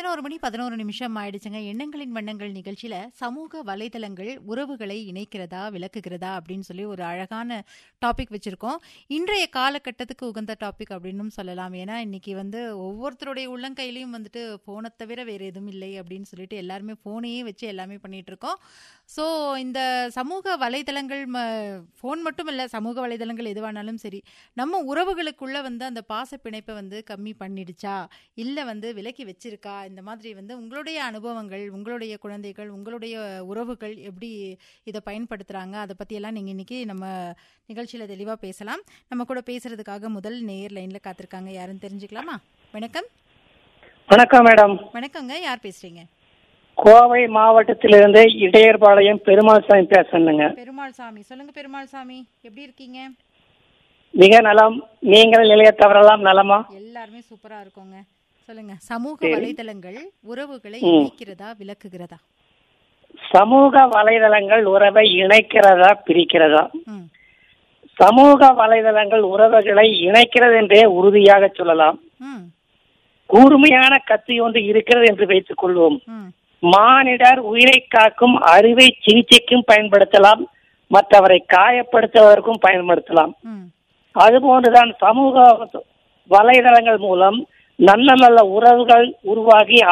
பதினோரு மணி பதினோரு நிமிஷம் ஆயிடுச்சுங்க எண்ணங்களின் வண்ணங்கள் நிகழ்ச்சியில சமூக வலைதளங்கள் உறவுகளை இணைக்கிறதா விளக்குகிறதா அப்படின்னு சொல்லி ஒரு அழகான டாபிக் வச்சிருக்கோம் இன்றைய காலகட்டத்துக்கு உகந்த டாபிக் அப்படின்னும் சொல்லலாம் ஏன்னா இன்னைக்கு வந்து ஒவ்வொருத்தருடைய உள்ளங்கையிலையும் வந்துட்டு போனை தவிர வேற எதுவும் இல்லை அப்படின்னு சொல்லிட்டு எல்லாருமே போனையே வச்சு எல்லாமே பண்ணிட்டு இருக்கோம் ஸோ இந்த சமூக வலைதளங்கள் ஃபோன் மட்டும் இல்லை சமூக வலைதளங்கள் எதுவானாலும் சரி நம்ம உறவுகளுக்குள்ள வந்து அந்த பாச பிணைப்பை வந்து கம்மி பண்ணிடுச்சா இல்லை வந்து விலக்கி வச்சிருக்கா இந்த மாதிரி வந்து உங்களுடைய அனுபவங்கள் உங்களுடைய குழந்தைகள் உங்களுடைய உறவுகள் எப்படி இதை பயன்படுத்துறாங்க அதை பற்றியெல்லாம் நீங்கள் இன்னைக்கு நம்ம நிகழ்ச்சியில் தெளிவாக பேசலாம் நம்ம கூட பேசுறதுக்காக முதல் நேர் லைனில் காத்திருக்காங்க யாருன்னு தெரிஞ்சுக்கலாமா வணக்கம் வணக்கம் மேடம் வணக்கங்க யார் பேசுறீங்க கோவை மாவட்டத்திலிருந்து இடையர்பாளையம் பெருமாள் சாமி பேசுறேங்க பெருமாள் சாமி சொல்லுங்க பெருமாள் சாமி எப்படி இருக்கீங்க மிக நலம் நீங்கள் நிலையத்தவரெல்லாம் நலமா எல்லாருமே சூப்பரா இருக்கோங்க சொல்லுங்க சமூக சரி. வலைதளங்கள் உறவுகளை ம். இணைக்கிறதா விளக்குகிறதா சமூக வலைதளங்கள் உறவை இணைக்கிறதா பிரிக்கிறதா ம் சமூக வலைதளங்கள் உறவுகளை இணைக்கிறது என்றே உறுதியாக சொல்லலாம் ம் கூர்மையான கத்தி ஒன்று இருக்கிறது என்று வைத்துக் கொள்வோம் ம் மானிடர் உயிரை காக்கும் அறிவை சிகிச்சைக்கும் பயன்படுத்தலாம் மற்றவரை காயப்படுத்துவதற்கும் பயன்படுத்தலாம் ம் அதுபோன்றுதான் சமூக வலைதளங்கள் மூலம் நல்ல நல்ல உறவுகள் உருவாகி